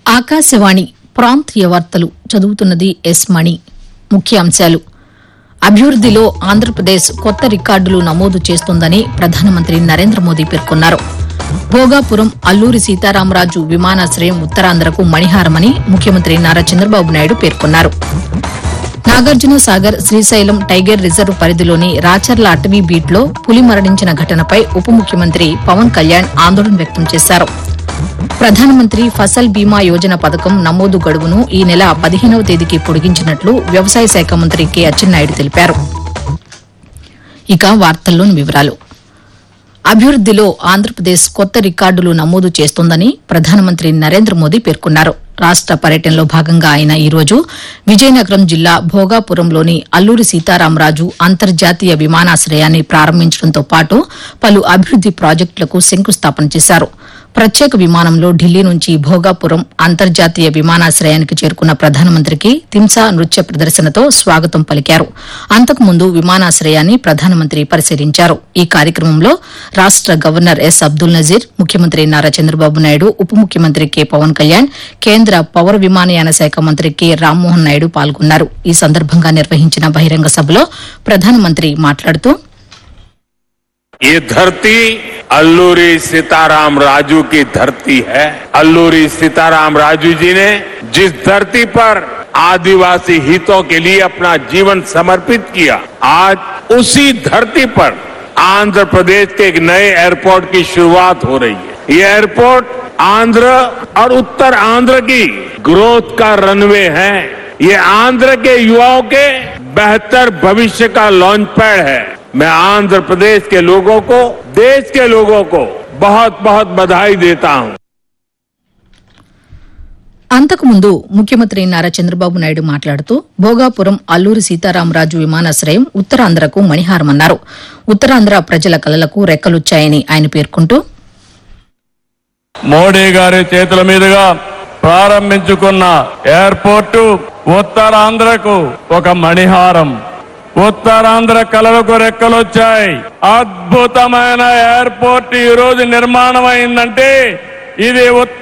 ఆకాశవాణి ప్రాంతీయ వార్తలు చదువుతున్నది ఎస్ మణి ముఖ్యాంశాలు అభివృద్దిలో ఆంధ్రప్రదేశ్ కొత్త రికార్డులు నమోదు చేస్తోందని ప్రధానమంత్రి నరేంద్ర మోదీ పేర్కొన్నారు భోగాపురం అల్లూరి సీతారామరాజు విమానాశ్రయం ఉత్తరాంధ్రకు మణిహారమని ముఖ్యమంత్రి నారా చంద్రబాబు నాయుడు పేర్కొన్నారు నాగార్జున సాగర్ శ్రీశైలం టైగర్ రిజర్వ్ పరిధిలోని రాచర్ల అటవీ బీట్లో పులి మరణించిన ఘటనపై ఉప ముఖ్యమంత్రి పవన్ కళ్యాణ్ ఆందోళన వ్యక్తం చేశారు ప్రధానమంత్రి ఫసల్ బీమా యోజన పథకం నమోదు గడువును ఈ నెల పదిహేనవ తేదీకి పొడిగించినట్లు వ్యవసాయ శాఖ మంత్రి కె అచ్చెన్నాయుడు తెలిపారు ఇక వార్తల్లోని వివరాలు అభివృద్దిలో ఆంధ్రప్రదేశ్ కొత్త రికార్డులు నమోదు చేస్తోందని ప్రధానమంత్రి నరేంద్ర మోదీ పేర్కొన్నారు రాష్ట పర్యటనలో భాగంగా ఆయన ఈ రోజు విజయనగరం జిల్లా భోగాపురంలోని అల్లూరి సీతారామరాజు అంతర్జాతీయ విమానాశ్రయాన్ని ప్రారంభించడంతో పాటు పలు అభివృద్ది ప్రాజెక్టులకు శంకుస్థాపన చేశారు ప్రత్యేక విమానంలో ఢిల్లీ నుంచి భోగాపురం అంతర్జాతీయ విమానాశ్రయానికి చేరుకున్న ప్రధానమంత్రికి తింసా నృత్య ప్రదర్శనతో స్వాగతం పలికారు అంతకుముందు విమానాశ్రయాన్ని ప్రధానమంత్రి పరిశీలించారు ఈ కార్యక్రమంలో రాష్ట గవర్నర్ ఎస్ అబ్దుల్ నజీర్ ముఖ్యమంత్రి నారా చంద్రబాబు నాయుడు ఉప ముఖ్యమంత్రి కె పవన్ కళ్యాణ్ కేంద్ర పౌర విమానయాన శాఖ మంత్రి కె రామ్మోహన్ నాయుడు పాల్గొన్నారు ఈ సందర్భంగా నిర్వహించిన బహిరంగ సభలో ప్రధానమంత్రి మాట్లాడుతూ ये धरती अल्लूरी सीताराम राजू की धरती है अल्लूरी सीताराम राजू जी ने जिस धरती पर आदिवासी हितों के लिए अपना जीवन समर्पित किया आज उसी धरती पर आंध्र प्रदेश के एक नए एयरपोर्ट की शुरुआत हो रही है ये एयरपोर्ट आंध्र और उत्तर आंध्र की ग्रोथ का रनवे है ये आंध्र के युवाओं के बेहतर भविष्य का लॉन्च पैड है मैं आंध्र प्रदेश के लोगों को देश के लोगों को बहुत बहुत बधाई देता हूं అంతకుముందు ముఖ్యమంత్రి నారా చంద్రబాబు నాయుడు మాట్లాడుతూ భోగాపురం అల్లూరి సీతారామరాజు విమానాశ్రయం ఉత్తరాంధ్రకు మణిహారమన్నారు ఉత్తరాంధ్ర ప్రజల కలలకు రెక్కలొచ్చాయని ఆయన పేర్కొంటూ మోడీ గారి చేతుల మీదుగా ప్రారంభించుకున్న ఎయిర్పోర్టు ఉత్తరాంధ్రకు ఒక మణిహారం ఉత్తరాంధ్ర కళలకు రెక్కలొచ్చాయి అద్భుతమైన ఎయిర్పోర్ట్ ఈ రోజు నిర్మాణం అయిందంటే ఇది ఉత్తర